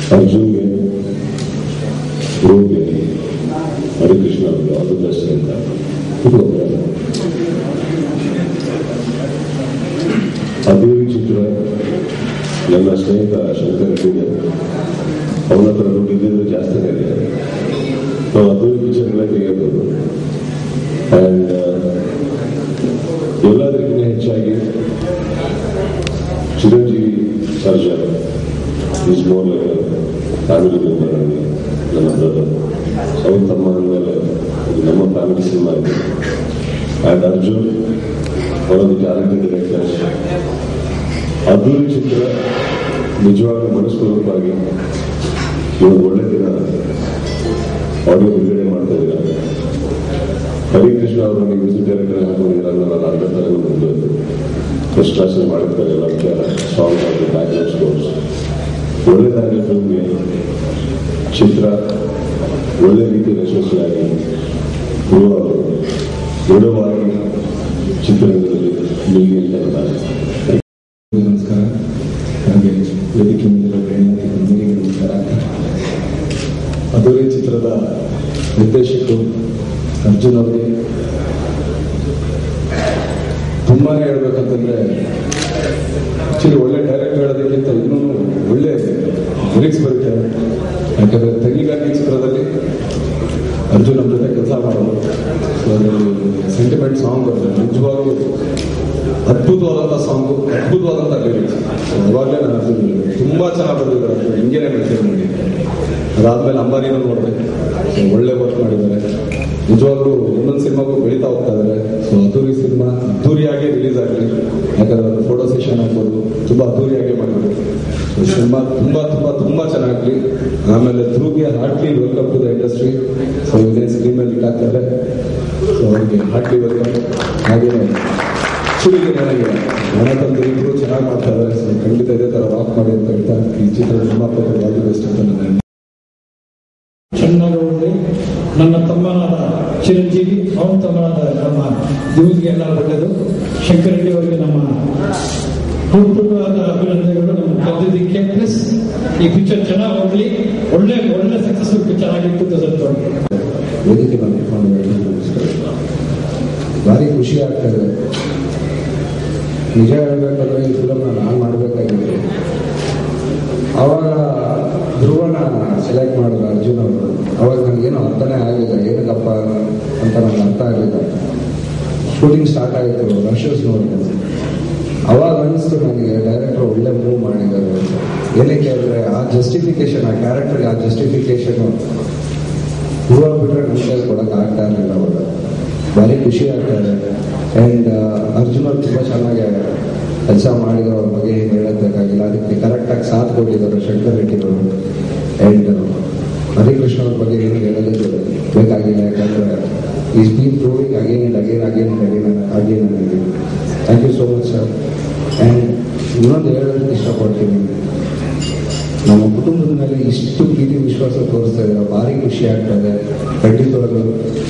ಅರ್ಜುನ್ಗೆ ಧ್ರುವ್ಗೆ ಹರಿಕೃಷ್ಣ ಅವ್ರಿಗೆ all the best ಅಂತ ಕೂತ್ಕೊಳ್ತಾರೆ ಅಭಿವೃದ್ಧಿ ಚಿತ್ರ ನನ್ನ ಸ್ನೇಹಿತ ಶಂಕರ್ ರೆಡ್ಡಿಗೆ ಅವನ ಹತ್ರ ದುಡ್ಡು ಇದ್ದಿದ್ರೆ ಜಾಸ್ತಿನೇ ಇದೆ ನಾವು ಅಭಿವೃದ್ಧಿ ಪಿಕ್ಚರ್ಗಳೇ ತೆಗೆಯಬಹುದು ಆ್ಯಂಡ್ ಎಲ್ಲದಕ್ಕಿಂತ ಹೆಚ್ಚಾಗಿ Chiranjeevi Sarja is more like family member ಆಗಿ ನನ್ನ ಬ್ರದರ್ ಅವ್ರ ತಮ್ಮ ಅಂದಮೇಲೆ ಇದು ನಮ್ಮ ಫ್ಯಾಮಿಲಿ ಸಿನಿಮಾ ಇದೆ ಆ್ಯಂಡ್ ಅರ್ಜುನ್ ಅವರೊಂದು ಕ್ಯಾರೆಕ್ಟರ್ ಡೈರೆಕ್ಟರ್ಸ್ ಅದ್ದೂರಿ ಚಿತ್ರ ನಿಜವಾಗ್ಲೂ ಮನಸ್ಪೂರ್ವಕವಾಗಿ ಇವತ್ತು ಒಳ್ಳೆ ದಿನ ಆಡಿಯೋ ಬಿಡುಗಡೆ ಮಾಡ್ತಾ ಇದ್ದೀರಾ ಹರಿಕೃಷ್ಣ ಅವರು ನೀವು ಮ್ಯೂಸಿಕ್ ಡೈರೆಕ್ಟರ್ ಹಾಕೊಂಡಿದ್ದೀರ ಅನ್ನೋ ನಾನು ಅರ್ಧ ತನಕ ಮುಂದೆ ಫಸ್ಟ್ ಕ್ಲಾಸ್ ಮಾಡಿರ್ತಾರೆ ಎಲ್ಲ ವಿಚಾರ ಸಾಂಗ್ ಆಗಲಿ ಬ್ಯಾಕ್ಗ್ರೌಂಡ್ ಸ್ಕೋರ್ಸ್ ಒಳ್ಳೆದಾಗಲಿ ಫಿಲ್ಮ್ಗೆ ಚಿತ್ರ ಒಳ್ಳೆ ರೀತಿಯಲ್ಲಿ ಯಶಸ್ವಿಯಾಗಿ ಗುರು ಅವರು ದೃಢವಾಗಿ ಚಿತ್ರರಂಗದಲ್ಲಿ ನೀಗಿ ಅಂತ ಇದ್ದಾರೆ ನಮಸ್ಕಾರ ಹಾಗೆ ವೇದಿಕೆ ಮೇಲಿರುವ ಗಣ್ಯರಿಗೆ ಗಣ್ಯರಿಗೆ ನಮಸ್ಕಾರ ಅದುರೇ ಚಿತ್ರದ ನಿರ್ದೇಶಕರು ಅರ್ಜುನ್ ಅವರಿಗೆ ತುಂಬಾನೇ ಹೇಳ್ಬೇಕಂತಂದ್ರೆ ಆಕ್ಚುಲಿ ಒಳ್ಳೆ ಡೈರೆಕ್ಟ್ ಹೇಳೋದಕ್ಕಿಂತ ಇನ್ನೂ ಒಳ್ಳೆ ಲಿರಿಕ್ಸ್ ಬರುತ್ತೆ ಯಾಕಂದ್ರೆ ತೆಗಿಗಾಗಿ ಚಿತ್ರದಲ್ಲಿ ಅರ್ಜುನ್ ನಮ್ಮ ಜೊತೆ ಕೆಲಸ ಮಾಡೋದು ಸೊ ಅದರಲ್ಲಿ ಸೆಂಟಿಮೆಂಟ್ ಸಾಂಗ್ ಬರುತ್ತೆ ನಿಜವಾಗ್ಲೂ ಅದ್ಭುತವಾದಂಥ ಸಾಂಗು ಅದ್ಭುತವಾದಂಥ ಲಿರಿಕ್ಸ್ ಅವಾಗಲೇ ನಾನು ಅರ್ಜುನ್ ತುಂಬಾ ಚೆನ್ನಾಗಿ ಬರೆದಿದ್ದಾರೆ ಅರ್ಜುನ್ ಹಿಂಗೇನೆ ಮೆಸೇಜ್ ಮಾಡಿ ಅದಾದ್ಮೇಲೆ ಅಂಬಾರಿನೂ ನೋಡಿದೆ ಸೊ ಒಳ್ಳೆ ವರ್ಕ್ ಮಾಡಿದ್ದಾರೆ ನಿಜವಾಗ್ಲೂ ಒಂದೊಂದು ಸಿನಿಮಾಗೂ ಬೆಳೀತಾ ಹೋಗ್ತಾ ಇದ್ದಾರೆ ಸೊ ಅದ್ದೂರಿ ಸಿನಿಮಾ ಅದ್ದೂರಿಯಾಗಿ ರಿಲೀಸ್ ಆಗಲಿ ಯಾಕಂದ್ರೆ ಅದು ಫೋಟೋ ಸೆಷನ್ ಆಗ್ಬೋದು ತುಂಬಾ ಅದ್ದೂರಿಯಾಗಿ ಮಾಡಿದ್ರು ಸೊ ಸಿನಿಮಾ ತುಂಬಾ ತುಂಬಾ ತುಂಬಾ ಚೆನ್ನಾಗಲಿ ಆಮೇಲೆ ಧ್ರುವ್ಗೆ heartly welcome to the industry so ಇದೇ ಸ್ಕ್ರೀನಲ್ಲಿ ಇಟ್ಟಾಗ್ತಾರೆ ಸೊ ಅವರಿಗೆ ಹಾರ್ಟ್ಲಿ ವೆಲ್ಕಮ್ ಹಾಗೆಯೇ ಸುಳಿಗೆ ನನಗೆ ಹಣ ತಂದು ಇಬ್ಬರು ಚೆನ್ನಾಗಿ ಮಾಡ್ತಾ ಇದ್ದಾರೆ ಸೊ ಖಂಡಿತ ಇದೇ ಥರ ರಾಕ್ ಮಾಡಿ ಅಂತ ಹೇಳ್ತಾ ಈ ಚಿತ್ರದ ನಿರ್ಮಾಪಕರು ಆಲ್ ದಿ ಬೆಸ್ಟ್ ಅಂತ ನನ್ನ ಚೆನ್ನಾಗಿ ಓದಿ ನನ್ನ ತಮ್ಮನಾದ ಚಿರಂಜೀವಿ ಅವನ ತಮ್ಮನಾದ ನಮ್ಮ ದಿವಿಗೆ ಎಲ್ಲ ಒಳ್ಳೆಯದು ಶಂಕರರೆಡ್ಡಿ ಅವರಿಗೆ ನಮ್ಮ ಹುಟ್ಟುಹಬ್ಬದ ಅಭಿನಂದನೆಗಳು ನಮ್ಮ ಕರೆದಿದ್ದಕ್ಕೆ ಪ್ಲಸ್ ಈ ಪಿಕ್ಚರ್ ಚೆನ್ನಾಗಿ ಹೋಗ್ಲಿ ಒಳ್ಳೆ ಒಳ್ಳೆ ಸಕ್ಸಸ್ಫುಲ್ ಪಿಕ್ಚರ್ ಆಗಿತ್ತು ಟೂ ತೌಸಂಡ್ ಟ್ವೆಂಟಿ ವೇದಿಕೆ ಮೇಲೆ ಕುತ್ಕೊಂಡು ಎಲ್ಲರಿಗೂ ನಮಸ್ಕಾರ ಭಾರಿ ಖುಷಿ ಆಗ್ತಾ ಇದೆ ನಿಜ ಹೇಳ್ಬೇಕಂದ್ರೆ ಈ ಫಿಲಮ್ ನಾನು ಮಾಡಬೇಕಾಗಿತ್ತು ಅವಾಗ ಧ್ರುವನ ಸೆಲೆಕ್ಟ್ ಮಾಡಿದ್ರು ಅರ್ಜುನ್ ಅವರು ಅವಾಗ ನನಗೇನು ಅರ್ಥನೇ ಆಗಲಿಲ್ಲ ಏನಕ್ಕಪ್ಪ ಅಂತ ನನಗೆ ಅರ್ಥ ಆಗಲಿಲ್ಲ ಶೂಟಿಂಗ್ ಸ್ಟಾರ್ಟ್ ಆಯಿತು ರಶಸ್ ನೋಡಿದೆ ಅವಾಗ ಅನಿಸ್ತು ನನಗೆ ಡೈರೆಕ್ಟರ್ ಒಳ್ಳೆ ಮೂವ್ ಮಾಡಿದ್ದಾರೆ ಅಂತ. ಏನಕ್ಕೆ ಅಂದರೆ ಆ ಜಸ್ಟಿಫಿಕೇಶನ್ ಆ ಕ್ಯಾರೆಕ್ಟರ್ಗೆ ಆ ಜಸ್ಟಿಫಿಕೇಶನ್ ಹೂವು ಬಿಟ್ರೆ ನನ್ನ ಕೈಲಿ ಕೊಡಕ್ಕೆ ಆಗ್ತಾ ಇರಲಿಲ್ಲ ಅವಾಗ ಭಾರಿ ಖುಷಿ ಆಗ್ತಾ ಇದೆ ಆ್ಯಂಡ್ ಅರ್ಜುನ್ ಅವ್ರು ತುಂಬ ಚೆನ್ನಾಗಿ ಕೆಲಸ ಮಾಡಿದ್ರು ಅವ್ರ ಬಗ್ಗೆ ಏನು ಹೇಳೋದಕ್ಕಾಗಿಲ್ಲ ಅದಕ್ಕೆ ಕರೆಕ್ಟಾಗಿ ಸಾಥ್ ಕೊಟ್ಟಿದ್ದಾರೆ ಶಂಕರ್ ರೆಡ್ಡಿಗಳು ಆ್ಯಂಡ್ ಹರಿಕೃಷ್ಣ ಅವ್ರ ಬಗ್ಗೆ ಏನು ಹೇಳೋದಕ್ಕೆ ಬೇಕಾಗಿಲ್ಲ ಯಾಕಂದರೆ ಈ speed proving again and again again and again again again thank you so much sir and ಇನ್ನೊಂದು ಹೇಳೋದಕ್ಕೆ ಇಷ್ಟಪಡ್ತೀನಿ ನಮ್ಮ ಕುಟುಂಬದ ಮೇಲೆ ಇಷ್ಟು ಪ್ರೀತಿ ವಿಶ್ವಾಸ ತೋರಿಸ್ತಾ ಇದ್ದಾರೆ ಭಾರಿ ಖುಷಿ ಆಗ್ತಾ ಇದೆ ಖಂಡಿತವಾಗ್ಲೂ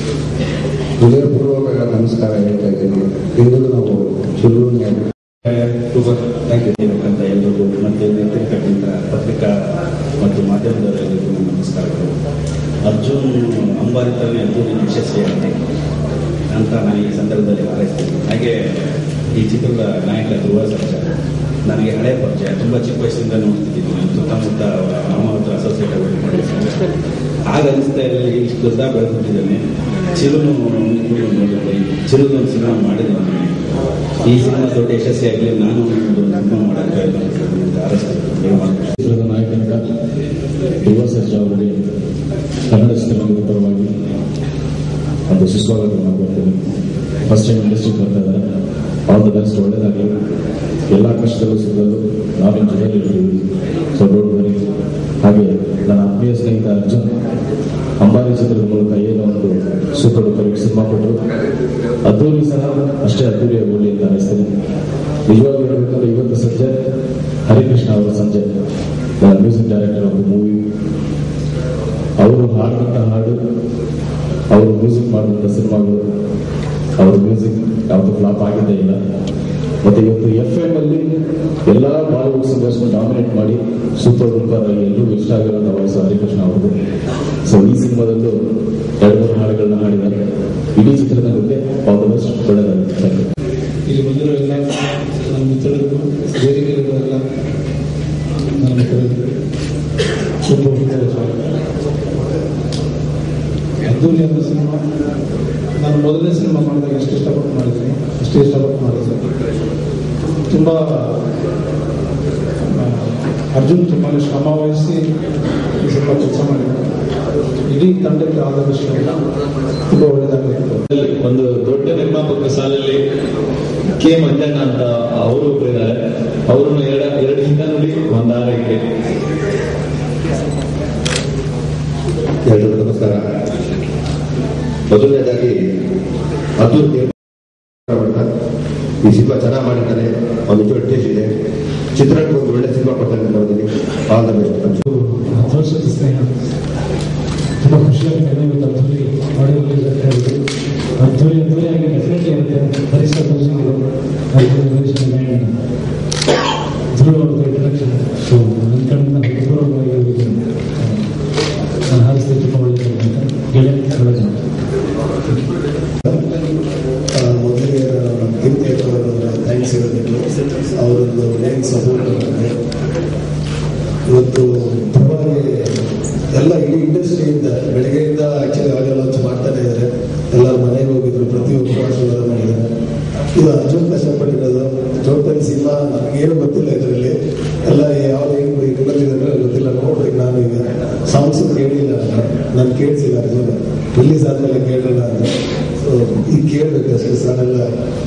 ಹೃದಯಪೂರ್ವಕ ನಮಸ್ಕಾರ ಹೇಳ್ತಾ ಇದ್ದೀನಿ ಇಂದು ನಾವು ಚಿಲ್ಡ್ರನ್ಗೆ ಸೂಪರ್ ಥ್ಯಾಂಕ್ ಯು ಅಂತ ಎಲ್ಲರಿಗೂ ಮತ್ತು ನೆತ್ತಿರ್ತಕ್ಕಂಥ ಪತ್ರಿಕಾ ಮತ್ತು ಮಾಧ್ಯಮದವರೆಲ್ಲರಿಗೂ ನನ್ನ ನಮಸ್ಕಾರಗಳು ಅರ್ಜುನ್ ಅಂಬಾರಿತನೇ ಅರ್ಜುನ್ ಯಶಸ್ವಿಯಾಗಿದೆ ಅಂತ ನಾನು ಈ ಸಂದರ್ಭದಲ್ಲಿ ಹಾರೈಸ್ತೀನಿ ಹಾಗೆ ಈ ಚಿತ್ರದ ನಾಯಕ ಧ್ರುವ ಸರ್ಜಾ ನನಗೆ ಹಳೆ ಪರಿಚಯ ತುಂಬ ಚಿಕ್ಕ ವಯಸ್ಸಿಂದ ನೋಡ್ತಿದ್ದೀನಿ ನಾನು ಸುತ್ತಮುತ್ತ ಅವರ ಮಾಮ ಹತ್ರ ಅಸೋಸಿಯೇಟ್ ಆಗಿ ಮಾಡಿದ್ದೀನಿ ಆಗ ಅನಿಸ್ತಾ ಇಲ್ಲ ಇಷ್ಟು ದೊಡ್ಡ ಬೆಳೆದ್ಬಿಟ್ಟಿದ್ದಾನೆ ಚಿರುನು ನೋಡಿದ್ದೆ ಚಿರುದೊಂದು ಸಿನಿಮಾ ಮಾಡಿದ್ದಾನೆ ಈ ಸಿನಿಮಾ ದೊಡ್ಡ ಯಶಸ್ವಿಯಾಗಲಿ ನಾನು ಒಂದು ಸಿನಿಮಾ ಮಾಡೋಕ್ಕೆ ಆರಿಸ್ತೀನಿ ಚಿತ್ರದ ನಾಯಕನಾದ ಯುವ ಸರ್ಜಾ ಅವರಿಗೆ ಕನ್ನಡ ಚಿತ್ರರಂಗದ ಪರವಾಗಿ ಒಂದು ಸುಸ್ವಾಗತವನ್ನು ಕೊಡ್ತೀನಿ ಫಸ್ಟ್ ಟೈಮ್ ಇಂಡಸ್ಟ್ರಿಗೆ ಬರ್ತಾ ಇದ್ದಾರೆ ಆಲ್ ದ ಬೆಸ್ಟ್ ಒಳ್ಳೆಯದಾಗಲಿ ಎಲ್ಲ ಕಷ್ಟದಲ್ಲೂ ಸಿಗಲು ನಾವಿನ ಜೊತೆಲಿ ಇರ್ತೀವಿ ಸೊ ಡೋಂಟ್ ವರಿ ಹಾಗೆ ನನ್ನ ಆತ್ಮೀಯ ಸ್ನೇಹಿತ ಅರ್ಜುನ್ ಅಂಬಾರಿ ಚಿತ್ರದ ಮೂಲಕ ಏನೋ ಒಂದು ಸೂಪರ್ ಡೂಪರ್ ಹಿಟ್ ಸಿನಿಮಾ ಕೊಟ್ಟರು ಅದ್ದೂರಿ ಸಹ ಅಷ್ಟೇ ಅದ್ದೂರಿಯಾಗಿ ಹೋಗಲಿ ಅಂತ ಅನಿಸ್ತೀನಿ ನಿಜವಾಗ್ಲೂ ಹೇಳಬೇಕಂದ್ರೆ ಇವತ್ತು ಸಂಜೆ ಹರಿಕೃಷ್ಣ ಅವರ ಸಂಜೆ ಮ್ಯೂಸಿಕ್ ಡೈರೆಕ್ಟರ್ ಆಫ್ ಮೂವಿ ಅವರು ಹಾಡಿದಂಥ ಹಾಡು ಅವರು ಮ್ಯೂಸಿಕ್ ಮಾಡಿದಂಥ ಸಿನಿಮಾಗಳು ಅವ್ರ ಮ್ಯೂಸಿಕ್ ಯಾವುದು ಫ್ಲಾಪ್ ಆಗಿದ್ದೇ ಇಲ್ಲ ಮತ್ತೆ ಇವತ್ತು ಎಫ್ ಎಂ ಅಲ್ಲಿ ಎಲ್ಲಾ ಬಾಲಿವುಡ್ ಸಿಂಗರ್ಸ್ ಡಾಮಿನೇಟ್ ಮಾಡಿ ಸೂಪರ್ ಡೂಪರ್ ಎಲ್ಲರಿಗೂ ಇಷ್ಟ ಆಗಿರೋದು ವಾಯ್ಸ್ ಹರಿಕೃಷ್ಣ ಅವ್ರದ್ದು ಸೊ ಈ ಸಿನಿಮಾದಲ್ಲೂ ಎರಡು ಮೂರು ಹಾಡುಗಳನ್ನ ಹಾಡಿದ್ದಾರೆ ಇಡೀ ಚಿತ್ರರಂಗಕ್ಕೆ ಆಲ್ ದ ಬೆಸ್ಟ್ ಒಳ್ಳೆಯದಾಗುತ್ತೆ ಥ್ಯಾಂಕ್ ಯು ಇಲ್ಲಿ ಬಂದಿರೋ ಎಲ್ಲ ನನ್ನ ಮಿತ್ರರಿಗೂ ವೇದಿಕೆಗಳಿಗೆಲ್ಲ ನನ್ನ ಮಿತ್ರರಿಗೂ ತುಂಬ ಹೃದಯದ ಸ್ವಾಗತ ಅದ್ದೂರಿ ಅನ್ನೋ ಸಿನಿಮಾ ನಾನು ಮೊದಲನೇ ಸಿನಿಮಾ ಮಾಡಿದಾಗ ಎಷ್ಟು ಇಷ್ಟಪಟ್ಟು ಮಾಡಿದ್ದೀನಿ ಅಷ್ಟು ಇಷ್ಟಪಟ್ಟು ಮಾಡಿದ್ದೆ ತುಂಬ ಆ, ಅರ್ಜುನ್ ತುಂಬಾ ಶ್ರಮ ವಹಿಸಿ ಈ ಸಿನಿಮಾ ಕೆಲಸ ಮಾಡಿದ್ದಾರೆ ಇಡೀ ತಂಡಕ್ಕೆ ಆದ ವಿಷಯ ತುಂಬ ಒಳ್ಳೆಯದಾಗಲಿತ್ತು ಒಂದು ದೊಡ್ಡ ನಿರ್ಮಾಪಕ ಸಾಲಲ್ಲಿ ಕೆ ಮಂಜಣ್ಣ ಅಂತ ಅವರು ಒಬ್ಬರಿದ್ದಾರೆ ಅವರನ್ನು ಎರಡ ಎರಡು ಹಿಂದ ನೋಡಿ ಒಂದು ಆರೈಕೆ ಎಲ್ರಿಗೂ ನಮಸ್ಕಾರ ಮೊದಲನೇದಾಗಿ ಅಬ್ದುಲ್ ಮಾಡ್ತಾ ಈ ಸಿನಿಮಾ ಚೆನ್ನಾಗಿ ಮಾಡಿದ್ದಾನೆ ಅವ್ನ ನಿಜವಾದ ಟೇಸ್ಟ್ ಇದೆ ಚಿತ್ರಕ್ಕೆ ಒಂದು ಒಳ್ಳೆ ಸಿನಿಮಾ ಕೊಡ್ತಾನೆ ಅನ್ಕೊಂಡಿದ್ದೀನಿ ಆಲ್ ದ ಬೆಸ್ಟ್ ಹತ್ತು ವರ್ಷದ ಸ್ನೇಹ ತುಂಬ ಖುಷಿಯಾಗುತ್ತೆ ಇವತ್ತು ಅದ್ದೂರಿ ಆಡಿಯೋ ರಿಲೀಸ್ ಆಗ್ತಾ ಇರೋದು ಅದ್ದೂರಿ ಅದ್ದೂರಿಯಾಗಿ ಡೆಫಿನೆಟ್ಲಿ ಇರುತ್ತೆ ಹರೀಶ್ ಮ್ಯೂಸಿಕ್ ಆ್ಯಂಡ್ ಧ್ರುವ ಅವ್ರದ್ದು ಇಂಟ್ರಡಕ್ಷನ್ ಸೊ ನನ್ನ ಕಡೆಯಿಂದ ಹೃತ್ಪೂರ್ವಕವಾಗಿ ಅವರಿಗೆ ನಾನು ಹಾರಿಸಿದೆ ತುಂಬ ಒಳ್ಳೆಯದು ಅಂತ ಗೆಳೆಯ ಒಳ್ಳೆಯದು ಮೊದಲಿಗೆ ನಮ್ಮ ಕೀರ್ತಿ ಅವರು ಥ್ಯಾಂಕ್ಸ್ ಹೇಳಬೇಕು ಅವರದ್ದು ಮೇನ್ ಸಪೋರ್ಟ್ ನಮಗೆ ಇವತ್ತು ಪರವಾಗಿ ಎಲ್ಲ ಇಡೀ ಇಂಡಸ್ಟ್ರಿಯಿಂದ ಬೆಳಗ್ಗೆಯಿಂದ ಆಕ್ಚುಲಿ ಆಡಿಯೋ ಲಾಂಚ್ ಮಾಡ್ತಾನೆ ಇದ್ದಾರೆ ಎಲ್ಲರ ಮನೆಗೆ ಹೋಗಿದ್ರು ಪ್ರತಿಯೊಬ್ಬರು ಆಶೀರ್ವಾದ ಮಾಡಿದ್ದಾರೆ ಇದು ಅರ್ಜುನ್ ಕಷ್ಟಪಟ್ಟಿರೋದು ಟೋಟಲ್ ಸಿನಿಮಾ ನನಗೇನು ಗೊತ್ತಿಲ್ಲ ಇದರಲ್ಲಿ ಎಲ್ಲ ಯಾವ್ದು ಹೆಂಗ್ ಇಟ್ಕೊಂಡಿದ್ದಾರೆ ಗೊತ್ತಿಲ್ಲ ನೋಡ್ಬೇಕು ನಾನು ಈಗ ಸಾಂಗ್ಸ್ ಕೇಳಿಲ್ಲ ನಾನು ನಾನು ಕೇಳಿಸಿಲ್ಲ ಅರ್ಜುನ್ ರಿಲೀಸ್ ಆದ್ಮೇಲೆ ಕೇಳೋಣ ಅಂತ ಸೊ ಈಗ ಕೇಳಬೇಕು ಅಷ್ಟೇ ಸಾನೆಲ್ಲ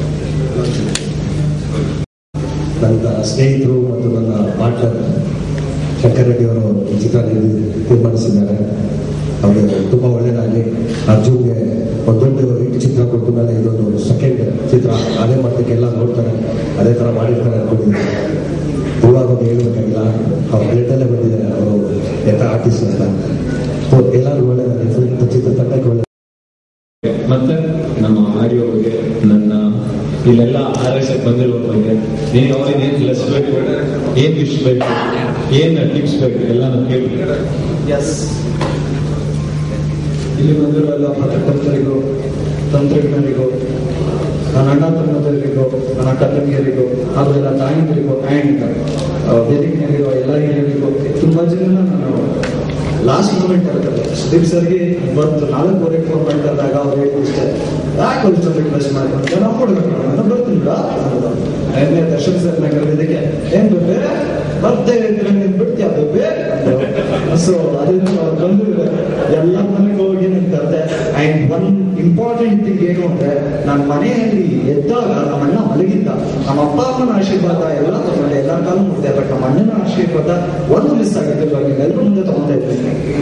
ನನ್ನ ಸ್ನೇಹಿತರು ಮತ್ತು ನನ್ನ ಪಾರ್ಟ್ನರ್ ಶಂಕರ್ ರೆಡ್ಡಿ ಅವರು ಈ ಚಿತ್ರ ನಿರ್ಮಿಸಿ- ತೀರ್ಮಾನಿಸಿದ್ದಾರೆ ಅವ್ರಿಗೆ ತುಂಬ ಒಳ್ಳೆಯದಾಗಲಿ ಅರ್ಜುನ್ಗೆ ಒಂದು ದೊಡ್ಡ ಹಿಟ್ ಚಿತ್ರ ಕೊಟ್ಟ ಮೇಲೆ ಇದೊಂದು ಸೆಕೆಂಡ್ ಚಿತ್ರ ಅದೇ ಮಟ್ಟಕ್ಕೆಲ್ಲ ನೋಡ್ತಾರೆ ಅದೇ ಥರ ಮಾಡಿರ್ತಾರೆ ಅನ್ಕೊಂಡಿದ್ದೀನಿ ಧ್ರುವ ಬಗ್ಗೆ ಹೇಳ್ಬೇಕಾಗಿಲ್ಲ ಅವ್ರ ಬ್ಲಡ್ಡಲ್ಲೇ ಬಂದಿದ್ದಾರೆ ಅವರು ಎಂಥ ಆರ್ಟಿಸ್ಟ್ ಅಂತ ಸೊ ಎಲ್ಲರೂ ಒಳ್ಳೆಯದಾಗಲಿ ಫಿಲ್ಮ್ ಚಿತ್ರ ತಂಡಕ್ಕೆ ಒಳ್ಳೆ ಮತ್ತೆ ನಮ್ಮ ಆಡಿಯೋ ಬಗ್ಗೆ ನನ್ನ ಇಲ್ಲೆಲ್ಲ ಆರ್ ಎಸ್ ಬಂದಿರೋ ಬಗ್ಗೆ ನೀವು ಅವ್ರಿಗೆ ಏನ್ ಲೆಸ್ ಬೇಕು ಏನ್ ವಿಶ್ ಬೇಕು ಏನ್ ಟಿಪ್ಸ್ ಬೇಕು ಎಲ್ಲ ನಾನು ಕೇಳಿ ಇಲ್ಲಿ ಬಂದಿರೋ ಎಲ್ಲ ಪತ್ರಕರ್ತರಿಗೂ ತಂತ್ರಜ್ಞರಿಗೂ ನನ್ನ ಅಣ್ಣ ತಮ್ಮದರಿಗೂ ನನ್ನ ಅಕ್ಕ ತಂಗಿಯರಿಗೂ ಹಾಗೂ ಎಲ್ಲ ತಾಯಂದಿರಿಗೂ ಆ್ಯಂಡ್ ವೇದಿಕೆಯಲ್ಲಿರೋ ಎಲ್ಲ ಹಿರಿಯರಿಗೂ ತುಂಬ ಜನ ನಾನು ಲಾಸ್ಟ್ ಮೂಮೆಂಟ್ ಇರ್ತದೆ ಸುದೀಪ್ ಸರ್ಗೆ ಬಂತು ನಾಲ್ಕೂವರೆಗೆ ಫೋನ್ ಮಾಡಿದಾಗ ಅವ್ರು ಹೇಳಿದ್ರು ಇಷ್ಟೇ ಯಾಕೆ ಅವ್ರು ಇಷ್ಟೊಂದು ರಿಕ್ವೆಸ್ಟ್ ಮಾಡ್ಕೊಂಡು ನಾವು ಕೊಡ್ಬೇಕು ನಾನು ಬರ್ತೀನಿಲ್ಲ ಎಣ್ಣೆ ದರ್ಶನ್ ಸರ್ ನಂಗೆ ಇದಕ್ಕೆ ಏನ್ ಬೇಬೆ ಬರ್ತಾ ಇದ್ರೆ ನೀನ್ ಬಿಡ್ತೀಯ ಬೇಬೆ ಸೊ ಅದರಿಂದ ಅವ್ರು ಬಂದಿದ್ರೆ ಎಲ್ಲ ಮನೆಗೆ ಹೋಗಿ ನಾನು ಕರೆದೆ ಅಂಡ್ ಒನ್ ಇಂಪಾರ್ಟೆಂಟ್ ಥಿಂಗ್ ಏನು ಅಂದ್ರೆ ನನ್ನ ಮನೆಯಲ್ಲಿ ಎದ್ದಾಗ ನಮ್ಮ ಅಣ್ಣ ಮಲಗಿದ್ದ ನಮ್ಮ ಅಪ್ಪ ಅಮ್ಮನ ಆಶೀರ್ವಾದ ಎಲ್ಲ ತಗೊಂಡೆ ಎಲ್ಲ ಕಾಲು ಮುದ್ದೆ ಬಟ್ ನಮ್ಮ ಅಣ್ಣನ ಆಶೀರ್ವಾದ ಒಂದು ಮಿಸ್ ಆಗಿದ್ದು ಇವಾಗ ಎಲ್ಲರೂ ಮುಂದೆ ತಗೊಂಡ ಇದ್ದೀನಿ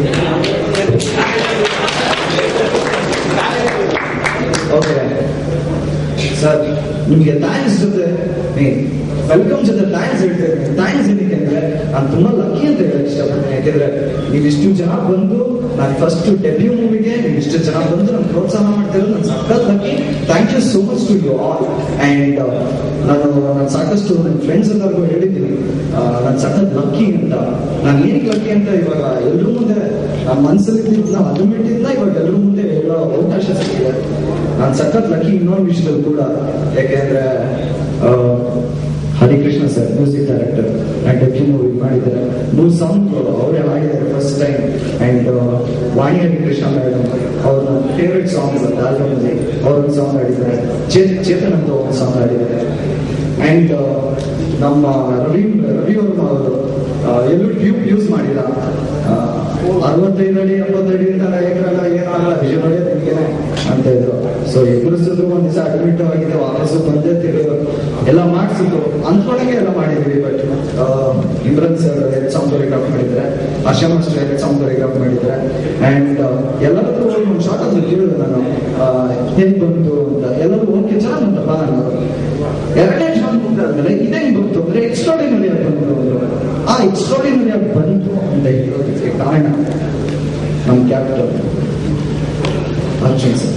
ಓಕೆ ಸರ್ ನಿಮ್ಗೆ ಥ್ಯಾಂಕ್ಸ್ ಜೊತೆ ವೆಲ್ಕಮ್ ಜೊತೆ ಥ್ಯಾಂಕ್ಸ್ ಹೇಳ್ತಾ ಇದ್ದೀನಿ ಥ್ಯಾಂಕ್ಸ್ ಏನಕ್ಕೆ ಅಂದ್ರೆ ನಾನು ತುಂಬಾ ಲಕ್ಕಿ ಅಂತ ಹೇಳಕ್ ಇಷ್ಟಪಡ್ತೀನಿ ಯಾಕೆಂದ್ರೆ ನೀವು ಇಷ್ಟು ಜನ ಬಂದು ನಾನು ಫಸ್ಟ್ ಡೆಬ್ಯೂ ಮೂವಿಗೆ ನೀವು ಇಷ್ಟು ಜನ ಬಂದು ನಾನು ಪ್ರೋತ್ಸಾಹ ಮಾಡ್ತಿರೋದು ನಾನು ಸಖತ್ lucky thank you so much to you all and ನಾನು ನಾನು ಸಾಕಷ್ಟು ನನ್ನ ಫ್ರೆಂಡ್ಸ್ ಎಲ್ಲರಿಗೂ ಹೇಳಿದ್ದೀನಿ ನಾನು ಸಖತ್ ಲಕ್ಕಿ ಅಂತ ನಾನು ಏನಕ್ಕೆ ಲಕ್ಕಿ ಅಂತ ಇವಾಗ ಎಲ್ಲರೂ ಮುಂದೆ ನನ್ನ ಮನಸ್ಸಲ್ಲಿ ಇದ್ದಿದ್ದನ್ನ ಅಲ್ಟಿಮೇಟಿಂದ ಇವಾಗ ಎಲ್ಲರೂ ಮುಂದೆ ಹೇಳೋ ಅವಕಾಶ ಸಿಕ್ಕಿದೆ ನಾನು ಸಖತ್ ಲಕ್ಕಿ ಇನ್ನೊಂದು ವಿಷಯದಲ್ಲಿ ಕೂಡ ಯಾಕೆಂದ್ರೆ ಆ, Harikrishna sir music director and debut movie ಮಾಡಿದ್ದಾರೆ ಮೂರು ಸಾಂಗ್ ಅವರೇ ಹಾಡಿದ್ದಾರೆ first time and Vani Harikrishna madam ಅವ್ರ ಫೇವ್ರೆಟ್ ಸಾಂಗ್ ಆಲ್ಬಮ್ ಅಲ್ಲಿ ಅವ್ರೊಂದು ಸಾಂಗ್ ಹಾಡಿದ್ದಾರೆ ಚೇತ್ ಚೇತನ್ ಅಂತ ಒಂದು ಸಾಂಗ್ ಹಾಡಿದ್ದಾರೆ ಅಂಡ್ ನಮ್ಮ ರವಿ ರವಿ ವರ್ಮ ಅವರು ಎಲ್ಲೂ ಟ್ಯೂಬ್ ಯೂಸ್ ಮಾಡಿಲ್ಲ ಆ, ಅರವತ್ತೈದು ಅಡಿ ಎಪ್ಪತ್ತಡಿ ಇರ್ತಾರೆ ಏಕರಲ್ಲ ಏನಾಗಲ್ಲ ವಿಷಯ ನೋಡಿ ನಿಮ್ಗೇನೆ ಅಂತ ಇದ್ರು ಸೊ ಎದುರಿಸಿದ್ರು ಒಂದ್ ದಿವಸ ಅಡ್ಮಿಟ್ ಆಗಿದೆ ವಾಪಸ್ಸು ಬಂದೇ ತಿರುಗಿ ಎಲ್ಲ ಮಾಡಿಸಿದ್ರು ಅಂದ್ಕೊಂಡಂಗೆ ಎಲ್ಲ ಮಾಡಿದ್ವಿ ಬಟ್ ಇಮ್ರಾನ್ ಸರ್ ಎರಡು ಸಾಂಗ್ ಕೊರಿಯೋಗ್ರಾಫ್ ಮಾಡಿದ್ದಾರೆ ಹರ್ಷ ಮಾಸ್ಟರ್ ಎರಡು ಸಾಂಗ್ ಕೊರಿಯೋಗ್ರಾಫ್ ಮಾಡಿದ್ದಾರೆ ಅಂಡ್ ಎಲ್ಲರದ್ದು ಒಂದು ಶಾರ್ಟ್ ಅದು ಕೇಳಿದೆ ನಾನು ಆ, ಹೇಗ್ ಬಂತು ಅಂತ ಎಲ್ಲರೂ ಓಕೆ ಚೆನ್ನಾಗಿ ಬಂತಪ್ಪ ನಾನು ಎರಡನೇ ಶಾರ್ಟ್ ಮುಗ್ದಾದ್ಮೇಲೆ ಇದೇ ಬಂತು ಅಂದ್ರೆ ಎಕ್ಸ್ಟ್ರಾಡಿನರಿ ಆಗಿ ಬಂತು ಅಂದ್ರು. ಆ ಎಕ್ಸ್ಟ್ರಾಡಿನರಿ ಆಗಿ ಬಂತು ಅಂತ ಹೇಳೋದಕ್ಕೆ ಕಾರಣ ನಮ್ಮ ಕ್ಯಾಪಿಟಲ್ ಅರ್ಜುನ್ ಸರ್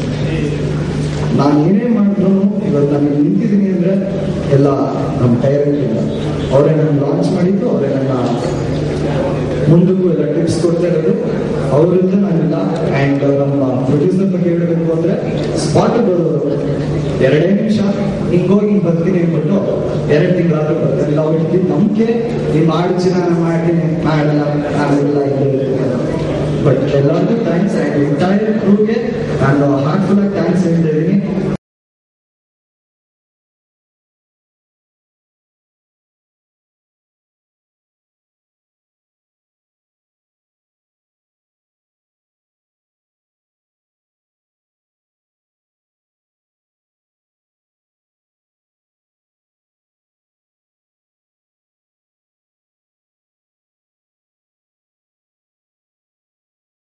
ನಾನು ಏನೇ ಮಾಡಿದ್ರು ಇವತ್ತು ನಾನು ನಿಂತಿದ್ದೀನಿ ಅಂದ್ರೆ ಎಲ್ಲ ನಮ್ಮ ಡೈರೆಕ್ಟ್ ಅವರೇ ನನ್ನ ಲಾಂಚ್ ಮಾಡಿದ್ದು ಅವರೇ ನನ್ನ ಮುಂದಕ್ಕೂ ಎಲ್ಲ ಟಿಪ್ಸ್ ಕೊಡ್ತಾ ಇರೋದು ಅವರಿಂದ ನಾನಿಲ್ಲ ಆ್ಯಂಡ್ ನಮ್ಮ ಪ್ರೊಡ್ಯೂಸರ್ ಬಗ್ಗೆ ಹೇಳಬೇಕು ಅಂದ್ರೆ ಸ್ಪಾಟ್ ಬರೋರು ಎರಡೇ ನಿಮಿಷ ಹಿಂಗೋಗಿ ಹಿಂಗ್ ಬರ್ತೀನಿ ಅಂದ್ಬಿಟ್ಟು ಎರಡು ತಿಂಗಳಾದ್ರೂ ಬರ್ತಾರೆ ನಾವು ಇಟ್ಟಿದ್ದು ನಂಬಿಕೆ ಈ ಮಾಡ್ತೀನಿ ನಾನು ಮಾಡ್ತೀನಿ ಮಾಡಲ್ಲ ನಾನೆಲ್ಲ ಇಲ್ಲೇ ಇರ್ತೀನಿ ಬಟ್ ಎಲ್ಲರಿಗೂ ಥ್ಯಾಂಕ್ಸ್ ಆ್ಯಂಡ್ ಎಂಟೈರ್ ಕ್ರೂಗೆ ನಾನು ಹಾರ್ಟ್ಫುಲ್ ಆಗಿ